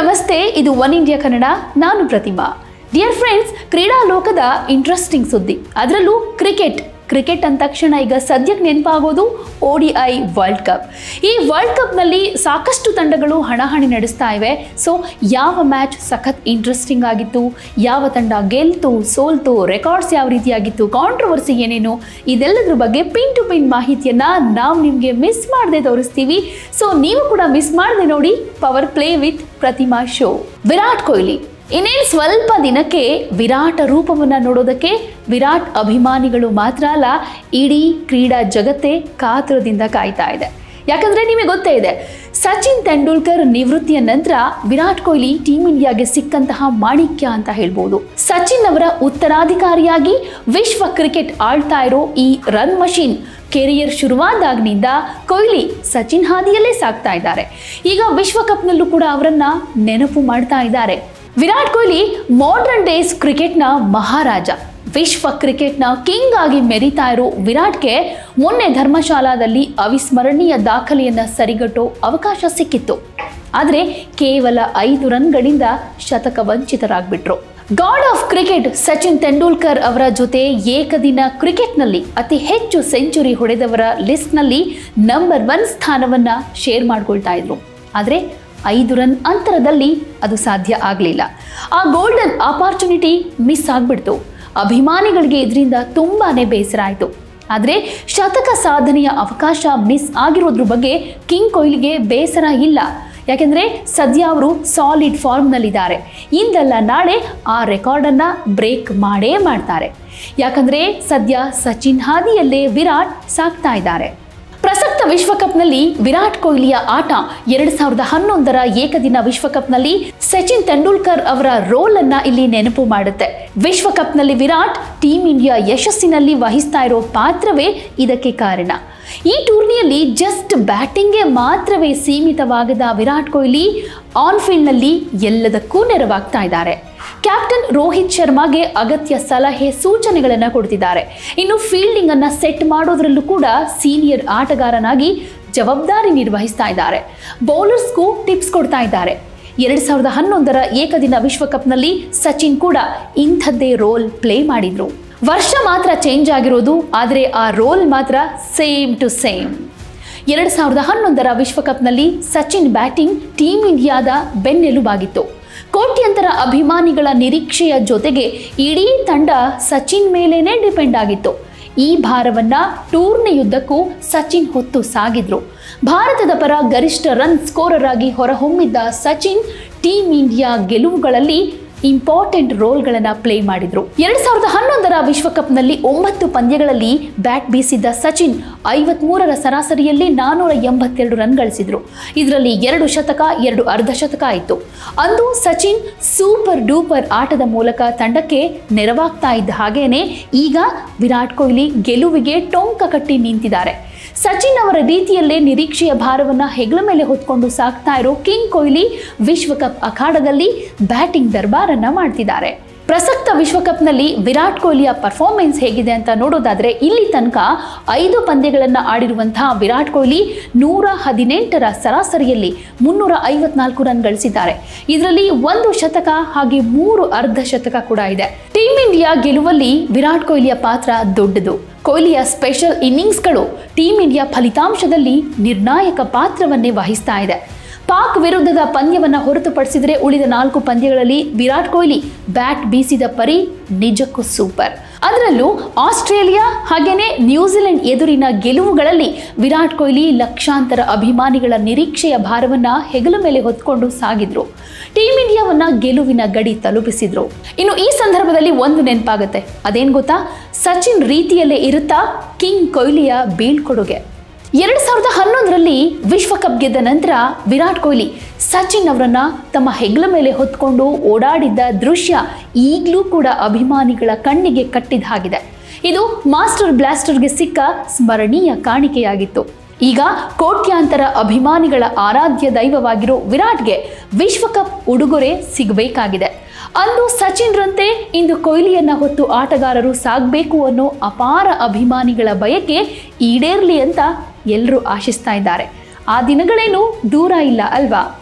ನಮಸ್ತೆ ಇದು one India Kannada ನಾನು ಪ್ರತಿಮಾ ಡಿಯರ್ ಫ್ರೆಂಡ್ಸ್ ಕ್ರೀಡಾ ಲೋಕದ ಇಂಟ್ರೆಸ್ಟಿಂಗ್ ಸುದ್ದಿ ಅದರಲ್ಲೂ ಕ್ರಿಕೆಟ್ ಕ್ರಿಕೆಟ್ ಅಂದ ತಕ್ಷಣ ಈಗ ಸದ್ಯಕ್ಕೆ ನೆನಪಾಗೋದು O D I world cup ಈ ವರ್ಲ್ಡ್ ಕಪ್ನಲ್ಲಿ ಸಾಕಷ್ಟು ತಂಡಗಳು ಹಣಾಹಣಿ ನಡೆಸ್ತಾ ಇವೆ ಸೊ ಯಾವ ಮ್ಯಾಚ್ ಸಖತ್ ಇಂಟ್ರೆಸ್ಟಿಂಗ್ ಆಗಿತ್ತು ಯಾವ ತಂಡ ಗೆಲ್ತು ಸೋಲ್ತು ರೆಕಾರ್ಡ್ಸ್ ಯಾವ ರೀತಿಯಾಗಿತ್ತು ಕಾಂಟ್ರವರ್ಸಿ ಏನೇನು ಇದೆಲ್ಲದ್ರ ಬಗ್ಗೆ ಪಿನ್ ಟು ಪಿನ್ ಮಾಹಿತಿಯನ್ನ ನಾವು ನಿಮಗೆ ಮಿಸ್ ಮಾಡದೆ ತೋರಿಸ್ತೀವಿ ಸೊ ನೀವು ಕೂಡ ಮಿಸ್ ಮಾಡದೆ ನೋಡಿ power play with Pratima show Virat Kohli ಇನ್ನೇನು ಸ್ವಲ್ಪ ದಿನಕ್ಕೆ ವಿರಾಟ ರೂಪವನ್ನು ನೋಡೋದಕ್ಕೆ ವಿರಾಟ್ ಅಭಿಮಾನಿಗಳು ಮಾತ್ರ ಅಲ್ಲ ಇಡೀ ಕ್ರೀಡಾ ಜಗತ್ತೇ ಕಾತುರದಿಂದ ಕಾಯ್ತಾ ಇದೆ ಯಾಕಂದ್ರೆ ನಿಮಗೆ ಗೊತ್ತೇ ಇದೆ ಸಚಿನ್ ತೆಂಡೂಲ್ಕರ್ ನಿವೃತ್ತಿಯ ನಂತರ ವಿರಾಟ್ ಕೊಹ್ಲಿ ಟೀಮ್ ಇಂಡಿಯಾಗೆ ಸಿಕ್ಕಂತಹ ಮಾಣಿಕ್ಯ ಅಂತ ಹೇಳ್ಬೋದು ಸಚಿನ್ ಅವರ ಉತ್ತರಾಧಿಕಾರಿಯಾಗಿ ವಿಶ್ವ ಕ್ರಿಕೆಟ್ ಆಳ್ತಾ ಇರೋ ಈ ರನ್ ಮಷೀನ್ ಕೆರಿಯರ್ ಶುರುವಾದಾಗಿನಿಂದ ಕೊಹ್ಲಿ ಸಚಿನ್ ಹಾದಿಯಲ್ಲೇ ಸಾಗ್ತಾ ಇದ್ದಾರೆ ಈಗ ವಿಶ್ವಕಪ್ನಲ್ಲೂ ಕೂಡ ಅವರನ್ನ ನೆನಪು ಮಾಡ್ತಾ ಇದ್ದಾರೆ ವಿರಾಟ್ ಕೊಹ್ಲಿ ಮಾಡರ್ನ್ ಡೇಸ್ ಕ್ರಿಕೆಟ್ನ ಮಹಾರಾಜ ವಿಶ್ವ ಕ್ರಿಕೆಟ್ನ ಕಿಂಗ್ ಆಗಿ ಮೆರಿತಾ ಇರೋ ವಿರಾಟ್ಗೆ ಮೊನ್ನೆ ಧರ್ಮಶಾಲಾದಲ್ಲಿ ಅವಿಸ್ಮರಣೀಯ ದಾಖಲೆಯನ್ನ ಸರಿಗಟ್ಟೋ ಅವಕಾಶ ಸಿಕ್ಕಿತ್ತು ಆದರೆ ಕೇವಲ ಐದು ರನ್ಗಳಿಂದ ಶತಕ ವಂಚಿತರಾಗ್ಬಿಟ್ರು god of cricket Sachin Tendulkar ಅವರ ಜೊತೆ ಏಕದಿನ ಕ್ರಿಕೆಟ್ನಲ್ಲಿ ಅತಿ ಹೆಚ್ಚು ಸೆಂಚುರಿ ಹೊಡೆದವರ ಲಿಸ್ಟ್ನಲ್ಲಿ ನಂಬರ್ ಒನ್ ಸ್ಥಾನವನ್ನ ಶೇರ್ ಮಾಡ್ಕೊಳ್ತಾ ಇದ್ರು ಆದರೆ ಐದು ರನ್ ಅಂತರದಲ್ಲಿ ಅದು ಸಾಧ್ಯ ಆಗಲಿಲ್ಲ ಆ ಗೋಲ್ಡನ್ ಆಪರ್ಚುನಿಟಿ ಮಿಸ್ ಆಗ್ಬಿಡ್ತು ಅಭಿಮಾನಿಗಳಿಗೆ ಇದರಿಂದ ತುಂಬಾನೇ ಬೇಸರ ಆಯಿತು ಆದರೆ ಶತಕ ಸಾಧನೆಯ ಅವಕಾಶ ಮಿಸ್ ಆಗಿರೋದ್ರ ಬಗ್ಗೆ ಕಿಂಗ್ ಕೊಹ್ಲಿಗೆ ಬೇಸರ ಇಲ್ಲ ಯಾಕೆಂದರೆ ಸದ್ಯ ಅವರು ಸಾಲಿಡ್ ಫಾರ್ಮ್ನಲ್ಲಿದ್ದಾರೆ ಇಂದಲ್ಲ ನಾಳೆ ಆ ರೆಕಾರ್ಡನ್ನು ಬ್ರೇಕ್ ಮಾಡೇ ಮಾಡ್ತಾರೆ ಯಾಕಂದರೆ ಸದ್ಯ ಸಚಿನ್ ಹಾದಿಯಲ್ಲೇ ವಿರಾಟ್ ಸಾಕ್ತಾ ಇದ್ದಾರೆ ಪ್ರಸಕ್ತ ವಿಶ್ವಕಪ್ನಲ್ಲಿ ವಿರಾಟ್ ಕೊಹ್ಲಿಯ ಆಟ ಎರಡ್ ಸಾವಿರದ ಹನ್ನೊಂದರ ಏಕದಿನ ವಿಶ್ವಕಪ್ನಲ್ಲಿ ಸಚಿನ್ ತೆಂಡೂಲ್ಕರ್ ಅವರ ರೋಲ್ ಅನ್ನ ಇಲ್ಲಿ ನೆನಪು ಮಾಡುತ್ತೆ ವಿಶ್ವಕಪ್ನಲ್ಲಿ ವಿರಾಟ್ ಟೀಮ್ ಇಂಡಿಯಾ ಯಶಸ್ಸಿನಲ್ಲಿ ವಹಿಸ್ತಾ ಇರೋ ಪಾತ್ರವೇ ಇದಕ್ಕೆ ಕಾರಣ ಈ ಟೂರ್ನಿಯಲ್ಲಿ ಜಸ್ಟ್ ಬ್ಯಾಟಿಂಗ್ಗೆ ಮಾತ್ರವೇ ಸೀಮಿತವಾಗದ ವಿರಾಟ್ ಕೊಹ್ಲಿ ಆನ್ ಫೀಲ್ಡ್ನಲ್ಲಿ ಎಲ್ಲದಕ್ಕೂ ನೆರವಾಗ್ತಾ ಇದ್ದಾರೆ ಕ್ಯಾಪ್ಟನ್ ರೋಹಿತ್ ಶರ್ಮಾಗೆ ಅಗತ್ಯ ಸಲಹೆ ಸೂಚನೆಗಳನ್ನು ಕೊಡ್ತಿದ್ದಾರೆ ಇನ್ನು ಫೀಲ್ಡಿಂಗ್ ಅನ್ನ ಸೆಟ್ ಮಾಡೋದ್ರಲ್ಲೂ ಕೂಡ ಸೀನಿಯರ್ ಆಟಗಾರನಾಗಿ ಜವಾಬ್ದಾರಿ ನಿರ್ವಹಿಸ್ತಾ ಇದ್ದಾರೆ ಬೌಲರ್ಸ್ಗೂ ಟಿಪ್ಸ್ ಕೊಡ್ತಾ ಇದ್ದಾರೆ ಎರಡ್ ಸಾವಿರದ ಹನ್ನೊಂದರ ಏಕದಿನ ವಿಶ್ವಕಪ್ನಲ್ಲಿ ಸಚಿನ್ ಕೂಡ ಇಂಥದ್ದೇ ರೋಲ್ ಪ್ಲೇ ಮಾಡಿದ್ರು ವರ್ಷ ಮಾತ್ರ ಚೇಂಜ್ ಆಗಿರೋದು ಆದರೆ ಆ ರೋಲ್ ಮಾತ್ರ ಸೇಮ್ ಟು ಸೇಮ್ ಎರಡು ಸಾವಿರದ ಹನ್ನೊಂದರ ವಿಶ್ವಕಪ್ನಲ್ಲಿ ಸಚಿನ್ ಬ್ಯಾಟಿಂಗ್ ಟೀಮ್ ಇಂಡಿಯಾದ ಬೆನ್ನೆಲುಬಾಗಿತ್ತು ಕೋಟ್ಯಂತರ ಅಭಿಮಾನಿಗಳ ನಿರೀಕ್ಷೆಯ ಜೊತೆಗೆ ಇಡೀ ತಂಡ ಸಚಿನ್ ಮೇಲೇನೆ ಡಿಪೆಂಡ್ ಆಗಿತ್ತು ಈ ಭಾರವನ್ನ ಟೂರ್ನಿಯುದ್ದಕ್ಕೂ ಸಚಿನ್ ಹೊತ್ತು ಸಾಗಿದ್ರು ಭಾರತದ ಪರ ಗರಿಷ್ಠ ರನ್ ಸ್ಕೋರರ್ ಆಗಿ ಹೊರಹೊಮ್ಮಿದ್ದ ಸಚಿನ್ ಟೀಮ್ ಇಂಡಿಯಾ ಗೆಲುವುಗಳಲ್ಲಿ ಇಂಪಾರ್ಟೆಂಟ್ ರೋಲ್ಗಳನ್ನು ಪ್ಲೇ ಮಾಡಿದ್ರು ಎರಡ್ ಸಾವಿರದ ಹನ್ನೊಂದರ ವಿಶ್ವಕಪ್ನಲ್ಲಿ ಒಂಬತ್ತು ಪಂದ್ಯಗಳಲ್ಲಿ ಬ್ಯಾಟ್ ಬೀಸಿದ್ದ ಸಚಿನ್ ಐವತ್ಮೂರರ ಸರಾಸರಿಯಲ್ಲಿ ನಾನೂರ ಎಂಬತ್ತೆರಡು ರನ್ ಗಳಿಸಿದ್ರು ಇದರಲ್ಲಿ ಎರಡು ಶತಕ ಎರಡು ಅರ್ಧ ಶತಕ ಆಯಿತು ಅಂದು ಸಚಿನ್ ಸೂಪರ್ ಡೂಪರ್ ಆಟದ ಮೂಲಕ ತಂಡಕ್ಕೆ ನೆರವಾಗ್ತಾ ಇದ್ದ ಹಾಗೇನೆ ಈಗ ವಿರಾಟ್ ಕೊಹ್ಲಿ ಗೆಲುವಿಗೆ ಟೊಂಕ ಕಟ್ಟಿ ನಿಂತಿದ್ದಾರೆ ಸಚಿನ್ ಅವರ ರೀತಿಯಲ್ಲೇ ನಿರೀಕ್ಷೆಯ ಭಾರವನ್ನ ಹೆಗಲ ಮೇಲೆ ಹೊತ್ಕೊಂಡು ಸಾಕ್ತಾ ಇರೋ ಕಿಂಗ್ ಕೊಹ್ಲಿ ವಿಶ್ವಕಪ್ ಅಖಾಡದಲ್ಲಿ ಬ್ಯಾಟಿಂಗ್ ದರ್ಬಾರನ್ನ ಮಾಡ್ತಿದ್ದಾರೆ ಪ್ರಸಕ್ತ ವಿಶ್ವಕಪ್ನಲ್ಲಿ ವಿರಾಟ್ ಕೊಹ್ಲಿಯ ಪರ್ಫಾರ್ಮೆನ್ಸ್ ಹೇಗಿದೆ ಅಂತ ನೋಡೋದಾದ್ರೆ ಇಲ್ಲಿ ತನಕ ಐದು ಪಂದ್ಯಗಳನ್ನು ಆಡಿರುವಂತಹ ವಿರಾಟ್ ಕೊಹ್ಲಿ ನೂರ ಹದಿನೆಂಟರ ಸರಾಸರಿಯಲ್ಲಿ ಮುನ್ನೂರ ಐವತ್ನಾಲ್ಕು ರನ್ ಗಳಿಸಿದ್ದಾರೆ ಇದರಲ್ಲಿ ಒಂದು ಶತಕ ಹಾಗೆ ಮೂರು ಅರ್ಧ ಶತಕ ಕೂಡ ಇದೆ ಟೀಮ್ ಇಂಡಿಯಾ ಗೆಲುವಲ್ಲಿ ವಿರಾಟ್ ಕೊಹ್ಲಿಯ ಪಾತ್ರ ದೊಡ್ಡದು ಕೊಹ್ಲಿಯ ಸ್ಪೆಷಲ್ ಇನ್ನಿಂಗ್ಸ್ಗಳು ಟೀಮ್ ಇಂಡಿಯಾ ಫಲಿತಾಂಶದಲ್ಲಿ ನಿರ್ಣಾಯಕ ಪಾತ್ರವನ್ನೇ ವಹಿಸ್ತಾ ಇದೆ ಪಾಕ್ ವಿರುದ್ಧದ ಪಂದ್ಯವನ್ನ ಹೊರತುಪಡಿಸಿದರೆ ಉಳಿದ ನಾಲ್ಕು ಪಂದ್ಯಗಳಲ್ಲಿ ವಿರಾಟ್ ಕೊಹ್ಲಿ ಬ್ಯಾಟ್ ಬೀಸಿದ ಪರಿ ನಿಜಕ್ಕೂ ಸೂಪರ್ ಅದರಲ್ಲೂ ಆಸ್ಟ್ರೇಲಿಯಾ ಹಾಗೇನೆ ನ್ಯೂಜಿಲೆಂಡ್ ಎದುರಿನ ಗೆಲುವುಗಳಲ್ಲಿ ವಿರಾಟ್ ಕೊಹ್ಲಿ ಲಕ್ಷಾಂತರ ಅಭಿಮಾನಿಗಳ ನಿರೀಕ್ಷೆಯ ಭಾರವನ್ನ ಹೆಗಲ ಮೇಲೆ ಹೊತ್ಕೊಂಡು ಸಾಗಿದ್ರು ಟೀಮ್ ಇಂಡಿಯಾವನ್ನ ಗೆಲುವಿನ ಗಡಿ ತಲುಪಿಸಿದ್ರು ಇನ್ನು ಈ ಸಂದರ್ಭದಲ್ಲಿ ಒಂದು ನೆನಪಾಗುತ್ತೆ ಅದೇನ್ ಗೊತ್ತಾ ಸಚಿನ್ ರೀತಿಯಲ್ಲೇ ಇರುತ್ತಾ ಕಿಂಗ್ ಕೊಹ್ಲಿಯ ಬೀಳ್ಕೊಡುಗೆ ಎರಡು ಸಾವಿರದ ಹನ್ನೊಂದರಲ್ಲಿ ವಿಶ್ವಕಪ್ ಗೆದ್ದ ನಂತರ ವಿರಾಟ್ ಕೊಹ್ಲಿ ಸಚಿನ್ ಅವರನ್ನ ತಮ್ಮ ಹೆಗಲ ಮೇಲೆ ಹೊತ್ಕೊಂಡು ಓಡಾಡಿದ್ದ ದೃಶ್ಯ ಈಗಲೂ ಕೂಡ ಅಭಿಮಾನಿಗಳ ಕಣ್ಣಿಗೆ ಕಟ್ಟಿದ ಹಾಗಿದೆ ಇದು ಮಾಸ್ಟರ್ ಬ್ಲಾಸ್ಟರ್ಗೆ ಸಿಕ್ಕ ಸ್ಮರಣೀಯ ಕಾಣಿಕೆಯಾಗಿತ್ತು ಈಗ ಕೋಟ್ಯಾಂತರ ಅಭಿಮಾನಿಗಳ ಆರಾಧ್ಯ ದೈವವಾಗಿರೋ ವಿರಾಟ್ಗೆ ವಿಶ್ವಕಪ್ ಉಡುಗೊರೆ ಸಿಗಬೇಕಾಗಿದೆ ಅಂದು ಸಚಿನ್ರಂತೆ ಇಂದು ಕೊಹ್ಲಿಯನ್ನ ಹೊತ್ತು ಆಟಗಾರರು ಸಾಗಬೇಕು ಅನ್ನೋ ಅಪಾರ ಅಭಿಮಾನಿಗಳ ಬಯಕೆ ಈಡೇರ್ಲಿ ಅಂತ ಎಲ್ಲರೂ ಆಶಿಸ್ತಾ ಇದ್ದಾರೆ ಆ ದಿನಗಳೇನು ದೂರ ಇಲ್ಲ ಅಲ್ವಾ